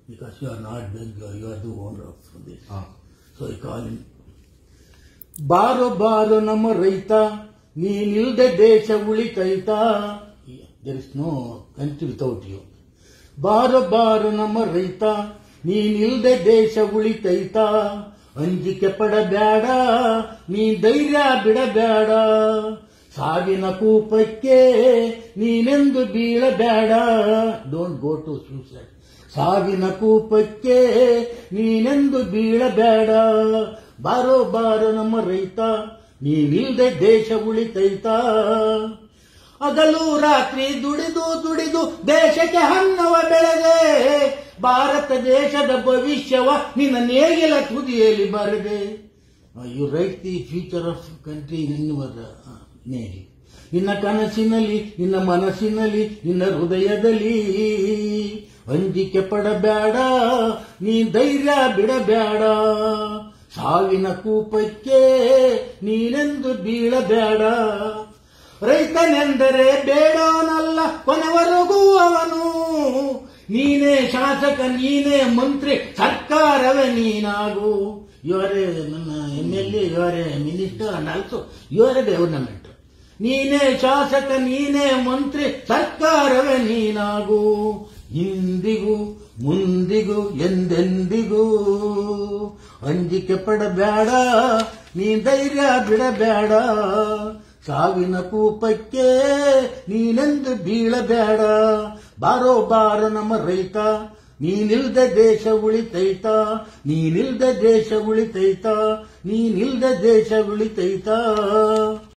because you are not beggar, you are the owner of this. ಹಾ. So I call him. ಬಾರೋ ಬಾರೋ ನಮ್ಮ ರೈತ ನೀನಿಲ್ದೆ ದೇಶ ಉಳಿತೈತ there is no country without you ಬಾರೋ ಬಾರೋ ನಮ್ಮ ರೈತ ನೀನಿಲ್ದೆ ದೇಶ ಉಳಿತೈತ ಅಂಜಿಕೆ ಪಡಬೇಡ ನೀ ಧೈರ್ಯ ಬಿಡಬೇಡ ಸಾವಿನ ಕೂಪಕ್ಕೆ ನೀನೆಂದು ಬೀಳಬೇಡ ಡೋಂಟ್ ಗೋ ಟು ಸೂಸೈಡ್ ಸಾವಿನ ಕೂಪಕ್ಕೆ ನೀನೆಂದು ಬೀಳಬೇಡ ಬಾರೋ ಬಾರೋ ನಮ್ಮ ರೈತ ನೀನಿಲ್ದೆ ದೇಶ ಉಳಿತೈತ ಹಗಲು ರಾತ್ರಿ ದುಡಿದು ದುಡಿದು ದೇಶಕ್ಕೆ ಹನ್ನವ ಬೆಳೆದೆ ಭಾರತ ದೇಶದ ಭವಿಷ್ಯವ ನಿನ್ನ ನೇಗಿಲ ತುದಿಯಲ್ಲಿ ಬರೆದೆ you write the future of country in your ನೇಗಿ ನಿನ್ನ ಕನಸಿನಲ್ಲಿ ನಿನ್ನ ಮನಸ್ಸಿನಲ್ಲಿ ನಿನ್ನ ಹೃದಯದಲ್ಲಿ ಅಂಜಿಕೆ ಪಡಬೇಡ ನೀ ಧೈರ್ಯ ಬಿಡಬೇಡ ಸಾವಿನ ಕೂಪಕ್ಕೆ ನೀನೆಂದು ಬೀಳಬೇಡ ರೈತನೆಂದರೆ ಬೇಡವನಲ್ಲ ಕೊನೆವರೆಗೂ ಅವನು ನೀನೇ ಶಾಸಕ ನೀನೇ ಮಂತ್ರಿ ಸರ್ಕಾರವೇ ನೀನಾಗು ಇವರೇ ನನ್ನ ಎಂ ಎಲ್ ಎ ಇವರೇ ಮಿನಿಸ್ಟರ್ ಅಂಡ್ ಆಲ್ಸೋ ಇವರೇ ಗವರ್ನಮೆಂಟ್ ನೀನೇ ಶಾಸಕ ನೀನೇ ಮಂತ್ರಿ ಸರ್ಕಾರವೇ ನೀನಾಗು ಇಂದಿಗೂ ಮುಂದಿಗೂ ಎಂದೆಂದಿಗೂ ಅಂಜಿಕೆ ಪಡಬೇಡ ನೀ ಧೈರ್ಯ ಬಿಡಬೇಡ ಸಾವಿನ ಕೂಪಕ್ಕೆ ನೀನೆಂದು ಬೀಳಬೇಡ ಬಾರೋ ಬಾರೋ ನಮ್ಮ ರೈತ ನೀನಿಲ್ದ ದೇಶ ಉಳಿತೈತ ನೀನಿಲ್ದ ದೇಶ ಉಳಿತೈತ ನೀನಿಲ್ದ ದೇಶ ಉಳಿತೈತ